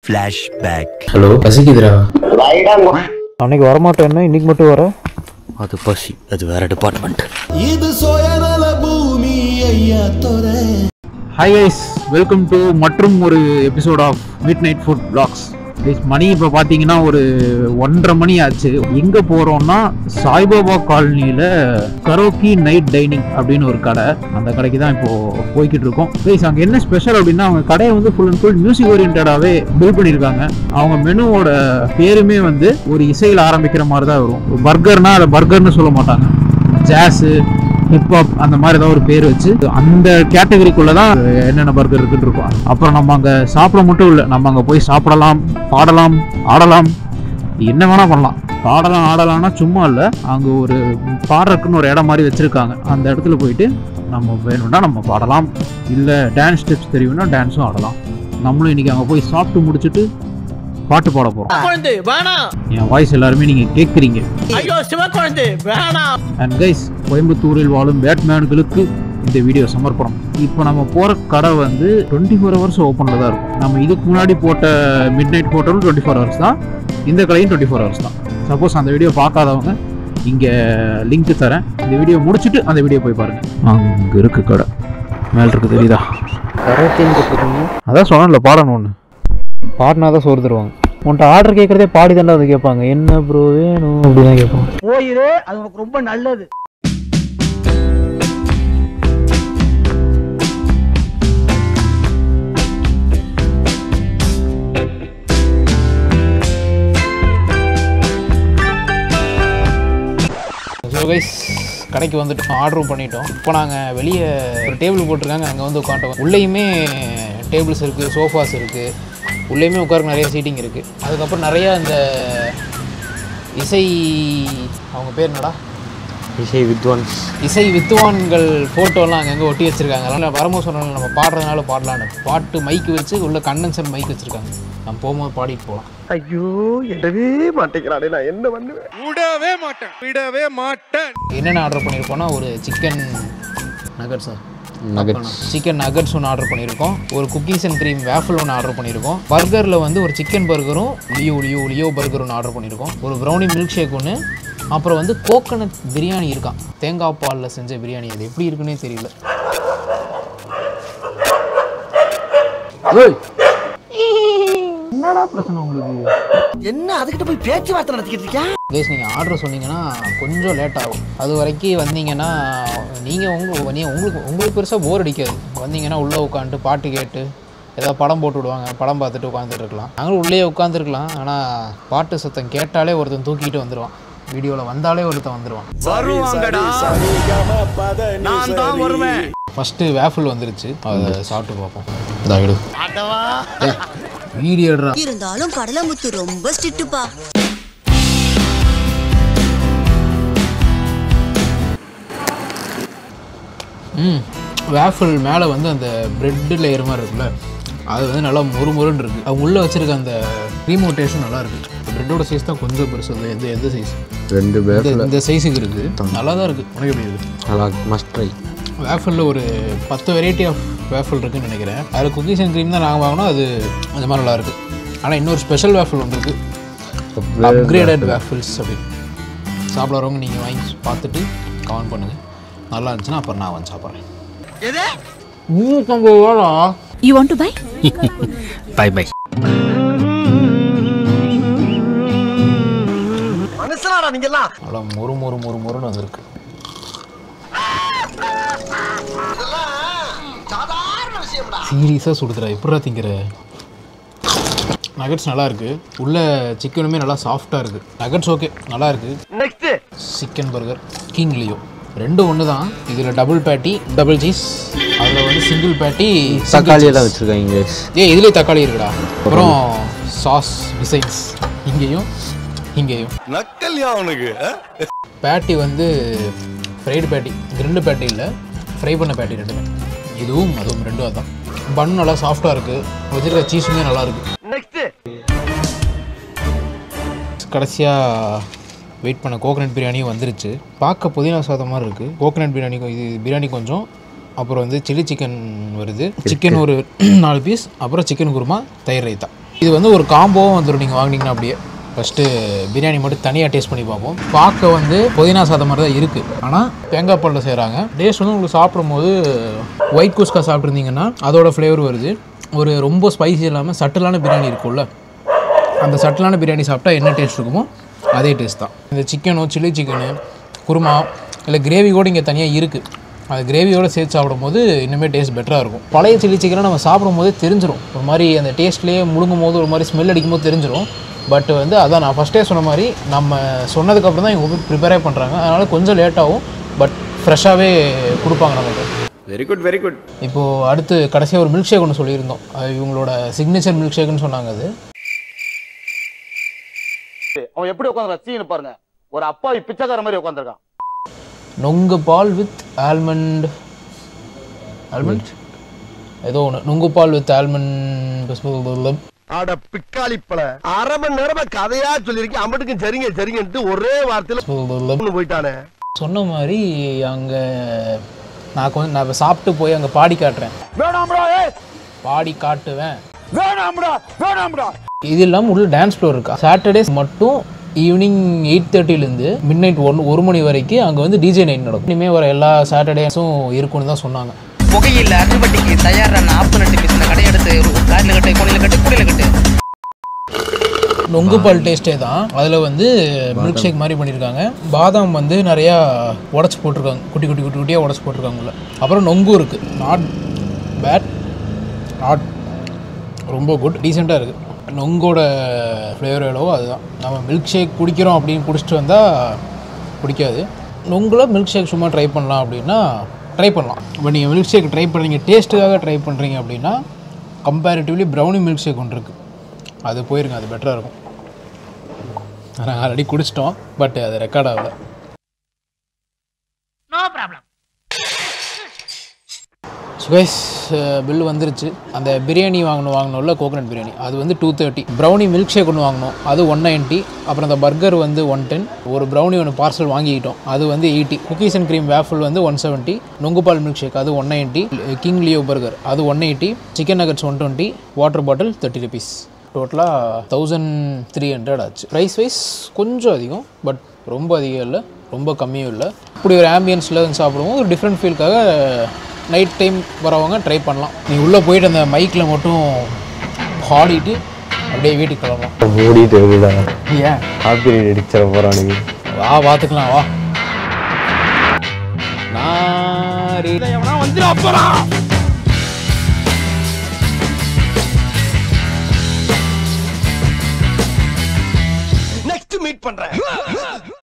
Flashback hello பசிக்குதுடா அன்னைக்கு வரமாட்டேன்னா இன்னைக்கு மட்டும் வர அது பசி அது வேற department hi guys welcome to மற்றும் ஒரு episode of midnight food vlogs மணி இப்போ பார்த்தீங்கன்னா ஒரு ஒன்றரை மணி ஆச்சு எங்கே போகிறோம்னா சாய்பாபா காலனியில் கரோக்கி நைட் டைனிங் அப்படின்னு ஒரு கடை அந்த கடைக்கு தான் இப்போது போய்கிட்டு இருக்கோம் கைஸ் அங்கே என்ன ஸ்பெஷல் அப்படின்னா அவங்க கடையை வந்து ஃபுல் அண்ட் ஃபுல் மியூசிக் ஓரியன்டாகவே பில்ட் பண்ணியிருக்காங்க அவங்க மெனுவோட பேருமே வந்து ஒரு இசையில் ஆரம்பிக்கிற மாதிரி தான் வரும் பர்கர்னா அதை பர்கர்னு சொல்ல மாட்டாங்க ஜாஸு ஹிப்ஹாப் அந்த மாதிரி ஏதாவது ஒரு பேர் வச்சு அந்த கேட்டகரிக்குள்ள தான் என்னென்ன பர்கர் இருக்குன்னு இருக்கும் அப்புறம் நம்ம அங்கே சாப்பிட மட்டும் இல்லை நம்ம அங்கே போய் சாப்பிடலாம் பாடலாம் ஆடலாம் என்ன வேணா பண்ணலாம் பாடலாம் ஆடலாம்னா சும்மா இல்லை அங்கே ஒரு பாடுறதுக்குன்னு ஒரு இடம் மாதிரி வச்சுருக்காங்க அந்த இடத்துல போயிட்டு நம்ம வேணும்னா நம்ம பாடலாம் இல்லை டான்ஸ் ஸ்டெப்ஸ் தெரியும்னா டான்ஸும் ஆடலாம் நம்மளும் இன்னைக்கு அங்கே போய் சாப்பிட்டு முடிச்சுட்டு பாட்டு பாட போகிறோம் குழந்தை வேணாம் என் வாய்ஸ் எல்லாருமே நீங்கள் கேட்குறீங்க ஐயோ சிவ குழந்தை வேணாம் அண்ட் கைஸ் கோயம்புத்தூரில் வாழும் பேட்மேன்களுக்கு இந்த வீடியோ சமர்ப்பணம் இப்போ நம்ம போகிற கடை வந்து டுவெண்ட்டி ஃபோர் ஹவர்ஸ் ஓப்பனில் தான் இருக்கும் நம்ம இதுக்கு முன்னாடி போட்ட மிட் நைட் போட்டலும் டுவெண்ட்டி ஃபோர் ஹவர்ஸ் தான் இந்த கடையும் டுவெண்ட்டி ஃபோர் ஹவர்ஸ் தான் சப்போஸ் அந்த வீடியோ பார்க்காதவங்க இங்கே லிங்க் தரேன் இந்த வீடியோ முடிச்சுட்டு அந்த வீடியோ போய் பாருங்கள் அங்கே இருக்கு கடை மேலே இருக்கு தெரியுதா அதான் சொன்னேன்ல பாடணும் ஒன்று பாடினா தான் சோறு தருவாங்க உன்ட்ட ஆர்டர் கேட்குறதே பாடி தாண்டா வந்து கேட்பாங்க என்ன ப்ரோ வேணும் அப்படிதான் கேட்பாங்க போயிரு அது உனக்கு ரொம்ப நல்லது ஸோ கைஸ் கடைக்கு வந்துட்டு ஆர்டரும் பண்ணிட்டோம் இப்போ நாங்கள் வெளியே ஒரு டேபிள் போட்டிருக்காங்க அங்கே வந்து உட்காந்துட்டோம் உள்ளேயுமே டேபிள்ஸ் இருக்குது சோஃபாஸ் இருக்குது உள்ளேயுமே உட்கார நிறைய சீட்டிங் இருக்குது அதுக்கப்புறம் நிறையா இந்த இசை அவங்க பேர் என்னடா இசை வித்வான்ஸ் இசை வித்துவான்கள் ஃபோட்டோலாம் அங்கங்கே ஒட்டி வச்சுருக்காங்க அதனால் வரும்போது சொன்னாலும் நம்ம பாடுறதுனால பாடலான்னு பாட்டு மைக்கு வச்சு உள்ள கண்டென்சர் மைக் வச்சுருக்காங்க நம்ம போகும்போது பாடிட்டு போகலாம் ஐயோ எடவே மாட்டேங்கிறானே நான் என்ன பண்ணுவேன் என்னென்ன ஆர்டர் பண்ணியிருக்கோம்னா ஒரு சிக்கன் நகட்ஸா நகட்ஸ் சிக்கன் நகட்ஸ் ஒன்று ஆர்டர் பண்ணியிருக்கோம் ஒரு குக்கீஸ் அண்ட் க்ரீம் வேஃபிள் ஒன்று ஆர்டர் பண்ணியிருக்கோம் பர்கரில் வந்து ஒரு சிக்கன் பர்கரும் லியோ லியோ லியோ பர்கர் ஒன்று ஆர்டர் பண்ணியிருக்கோம் ஒரு ப்ரௌனி மில்க் ஷேக் ஒன்று அப்புறம் வந்து கோகனட் பிரியாணி இருக்கான் தேங்காய் பாலில் செஞ்ச பிரியாணி அது எப்படி இருக்குன்னே தெரியல என்னடா பிரச்சனை உங்களுக்கு என்ன அதுக்கிட்ட போய் பேச்சுவார்த்தை நடத்திக்கிட்டு இருக்கியா கைஸ் நீங்கள் ஆர்டர் சொன்னீங்கன்னா கொஞ்சம் லேட் ஆகும் அது வரைக்கும் வந்தீங்கன்னா நீங்கள் உங்க நீ உங்களுக்கு உங்களுக்கு பெருசாக போர் அடிக்காது வந்தீங்கன்னா உள்ளே உட்காந்துட்டு பாட்டு கேட்டு ஏதாவது படம் போட்டு விடுவாங்க படம் பார்த்துட்டு உட்காந்துட்டு இருக்கலாம் நாங்களும் உள்ளே உட்காந்துருக்கலாம் ஆனால் பாட்டு சத்தம் கேட்டாலே ஒருத்தன் தூக்கிட்டு வந்துடுவான் வீடியோவில் வந்தாலே ஒருத்தன் வந்துடுவான் நான் தான் வருவேன் ஃபஸ்ட்டு வேஃபிள் வந்துருச்சு அதை சாப்பிட்டு பார்ப்போம் இதா எடு வீடியோடுறா இருந்தாலும் கடலமுத்து ரொம்ப ஸ்ட்ரிக்ட்டுப்பா ம் வேஃபிள் மேலே வந்து அந்த பிரெட் லேயர் மாதிரி இருக்குல்ல அது வந்து நல்லா முறுமுறுன்னு இருக்குது அவங்க உள்ளே வச்சிருக்க அந்த ரிமோட் டேஸ்ட்டும் நல்லா இருக்குது பிரெட்டோட சைஸ் தான் கொஞ்சம் பெருசு அது எந்த எந்த சைஸ் ரெண்டு இந்த பேர் இந்த சைஸுக்கு இருக்குது நல்லா தான் இருக்குது உனக்கு எப்படி இருக்குது நல்லா மஸ்ட் ட்ரை வேஃபிளில் ஒரு பத்து வெரைட்டி ஆஃப் வேஃபிள் இருக்குன்னு நினைக்கிறேன் அதில் குக்கீஸ் அண்ட் க்ரீம் தான் நாங்கள் வாங்கினோம் அது அந்த மாதிரி நல்லா இருக்குது ஆனால் இன்னொரு ஸ்பெஷல் வேஃபிள் ஒன்று இருக்குது அப்கிரேடட் வேஃபிள்ஸ் அப்படின்னு சாப்பிட வரவங்க நீங்கள் வாங்கி பார்த்துட்டு கமெண்ட் பண்ணுங்கள் நல்லா இருந்துச்சுன்னா அப்புறம் நான் வந்து சாப்பிட்றேன் நூற்றம்பது ரூபாடா you want to buy buy buy மனுஷனாடா நீங்க எல்லாம் நல்லா மொறு மொறு மொறு மொறுன்னு வந்திருக்கு சீரியஸாக சுடுதுடா எப்படா திங்கிற நகட்ஸ் நல்லா இருக்கு உள்ள சிக்கனுமே நல்லா சாஃப்டாக இருக்கு நகட்ஸ் ஓகே நல்லா இருக்கு next chicken burger king Leo ரெண்டும் ஒன்று தான் இதில் டபுள் பேட்டி டபுள் சீஸ் அதில் வந்து சிங்கிள் பேட்டி தக்காளியெல்லாம் வச்சுருக்காங்க guys. ஏ இதுலேயே தக்காளி இருக்குடா அப்புறம் சாஸ் டிசைன்ஸ் இங்கேயும் இங்கேயும் நக்கல்யா அவனுக்கு பேட்டி வந்து ஃப்ரைடு பேட்டி கிரில்டு பேட்டி இல்லை ஃப்ரை பண்ண பேட்டி ரெண்டுமே இதுவும் அதுவும் ரெண்டும் அதான் பன் நல்லா சாஃப்டாக இருக்குது வச்சிருக்க சீஸுமே நல்லா இருக்குது நெக்ஸ்ட் கடைசியாக வெயிட் பண்ண கோகனட் பிரியாணியும் வந்துருச்சு பார்க்க புதினா சாதம் மாதிரி இருக்குது கோகனட் பிரியாணி கொ- இது பிரியாணி கொஞ்சம் அப்புறம் வந்து சில்லி சிக்கன் வருது சிக்கன் ஒரு நாலு பீஸ் அப்புறம் சிக்கன் குருமா தயிர் ரைத்தா இது வந்து ஒரு காம்போவும் வந்துடும் நீங்கள் வாங்கினீங்கன்னா அப்படியே ஃபஸ்ட்டு பிரியாணி மட்டும் தனியாக டேஸ்ட் பண்ணி பார்ப்போம் பார்க்க வந்து புதினா சாதம் மாதிரி தான் இருக்குது ஆனால் தேங்காய் பாலில் செய்கிறாங்க டேஸ்ட் வந்து உங்களுக்கு சாப்பிடும்போது ஒயிட் குஸ்கா சாப்பிட்ருந்தீங்கன்னா அதோட ஃப்ளேவர் வருது ஒரு ரொம்ப ஸ்பைசி இல்லாமல் சட்டிலான பிரியாணி இருக்கும்ல அந்த சட்டிலான பிரியாணி சாப்பிட்டா என்ன டேஸ்ட் இருக்குமோ அதே டேஸ்ட் தான் இந்த சிக்கனோ சில்லி சிக்கனு குருமா இல்லை கிரேவி கூட இங்கே தனியாக இருக்குது அது கிரேவியோட சேர்த்து சாப்பிடும்போது இன்னுமே டேஸ்ட் பெட்டராக இருக்கும் பழைய சில்லி சிக்கனை நம்ம சாப்பிடும் போதே தெரிஞ்சிடும் ஒரு மாதிரி அந்த டேஸ்ட்லேயே முழுங்கும் போது ஒரு மாதிரி ஸ்மெல் அடிக்கும் போது தெரிஞ்சிடும் பட் வந்து அதான் நான் ஃபஸ்ட்டே சொன்ன மாதிரி நம்ம சொன்னதுக்கப்புறம் தான் இவங்க போய் ப்ரிப்பேரே பண்ணுறாங்க அதனால் கொஞ்சம் லேட்டாகும் பட் ஃப்ரெஷ்ஷாகவே கொடுப்பாங்க நமக்கு வெரி குட் வெரி குட் இப்போது அடுத்து கடைசியாக ஒரு மில்க் ஷேக் ஒன்று சொல்லியிருந்தோம் அது இவங்களோட சிக்னேச்சர் மில்க் ஷேக்குன்னு சொன்னாங்க அது அவன் எப்படி உட்காந்து சீனு பாருங்க ஒரு அப்பாவி பிச்சைக்கார மாதிரி உட்காந்துருக்கான் நொங்கு பால் வித் ஆல்மண்ட் ஆல்மண்ட் ஏதோ ஒன்று நொங்கு பால் வித் ஆல்மண்ட் அட பிக்காளி பழ அரை மணி நேரமா கதையா சொல்லிருக்கேன் அம்பட்டுக்கும் சரிங்க சரிங்கன்ட்டு ஒரே வார்த்தையில ஒண்ணு போயிட்டானே சொன்ன மாதிரி அங்கே நான் கொஞ்சம் நான் இப்ப சாப்பிட்டு போய் அங்கே பாடி காட்டுறேன் வேணாம்டா ஏய் பாடி காட்டுவேன் வேணாம்டா வேணாம்டா இது இல்லாமல் உள்ள டான்ஸ் ஃப்ளோர் இருக்கா சாட்டர்டேஸ் மட்டும் ஈவினிங் எயிட் தேர்ட்டிலேருந்து மிட் நைட் ஒன் ஒரு மணி வரைக்கும் அங்கே வந்து டிஜே நைட் நடக்கும் இனிமேல் வர எல்லா சாட்டர்டேஸும் இருக்குன்னு தான் சொன்னாங்க புகையில அறுவட்டிக்கு தயாரான ஆப்பு நட்டு மிஷினை கடையெடுத்து காரில் கட்டு கொலையில் கட்டு குடியில் கட்டு நொங்கு பால் டேஸ்ட்டே தான் அதில் வந்து மில்க் ஷேக் மாதிரி பண்ணியிருக்காங்க பாதாம் வந்து நிறையா உடச்சி போட்டிருக்காங்க குட்டி குட்டி குட்டி குட்டியாக உடச்சி போட்டிருக்காங்க உள்ள அப்புறம் நொங்கு இருக்குது நாட் பேட் நாட் ரொம்ப குட் டீசெண்டாக இருக்குது நொங்கோட ஃப்ளேவர் எவ்வளவோ அதுதான் நம்ம மில்க் ஷேக் குடிக்கிறோம் அப்படின்னு குடிச்சிட்டு வந்தால் பிடிக்காது நொங்குல மில்க் ஷேக் சும்மா ட்ரை பண்ணலாம் அப்படின்னா ட்ரை பண்ணலாம் இப்போ நீங்கள் மில்க் ஷேக் ட்ரை பண்ணுறீங்க டேஸ்ட்டுக்காக ட்ரை பண்ணுறீங்க அப்படின்னா கம்பேரிட்டிவ்லி ப்ரௌனி மில்க் ஷேக் ஒன்று இருக்குது அது போயிருங்க அது பெட்டராக இருக்கும் நாங்கள் ஆல்ரெடி குடிச்சிட்டோம் பட் அது ரெக்கார்ட் ஆகல சுகேஷ் பில் வந்துருச்சு அந்த பிரியாணி வாங்கணும் வாங்கணும்ல கோகனட் பிரியாணி அது வந்து two thirty brownie milk shake ஒன்று வாங்கணும் அது ஒன் நைன்ட்டி அப்புறம் அந்த பர்கர் வந்து ஒன் டென் ஒரு ப்ரௌனி ஒன்று பார்சல் வாங்கிக்கிட்டோம் அது வந்து eighty cookies and cream waffle வந்து ஒன் செவன்ட்டி நொங்குபால் மில்க் ஷேக் அது one ninety king Leo burger அது one eighty chicken nuggets one twenty water bottle thirty rupees டோட்டலாக தௌசண்ட் த்ரீ ஹண்ட்ரட் ஆச்சு ப்ரைஸ் வைஸ் கொஞ்சம் அதிகம் பட் ரொம்ப அதிகம் இல்லை ரொம்ப கம்மியும் இல்லை இப்படி ஒரு ஆம்பியன்ஸில் சாப்பிடுவோம் ஒரு டிஃப்ரெண்ட் ஃபீலுக்காக நைட் டைம் வரவங்க ட்ரை பண்ணலாம் நீ உள்ளே போயிட்டு அந்த மைக்கில் மட்டும் பாடிட்டு அப்படியே வீட்டுக்கு கிளம்பலாம் மூடிட்டு விடா ஏன் ஹாப்பி அடிச்சிட போறானுங்க வா பார்த்துக்கலாம் வா நான் ready. நெக்ஸ்ட் மீட் பண்றேன்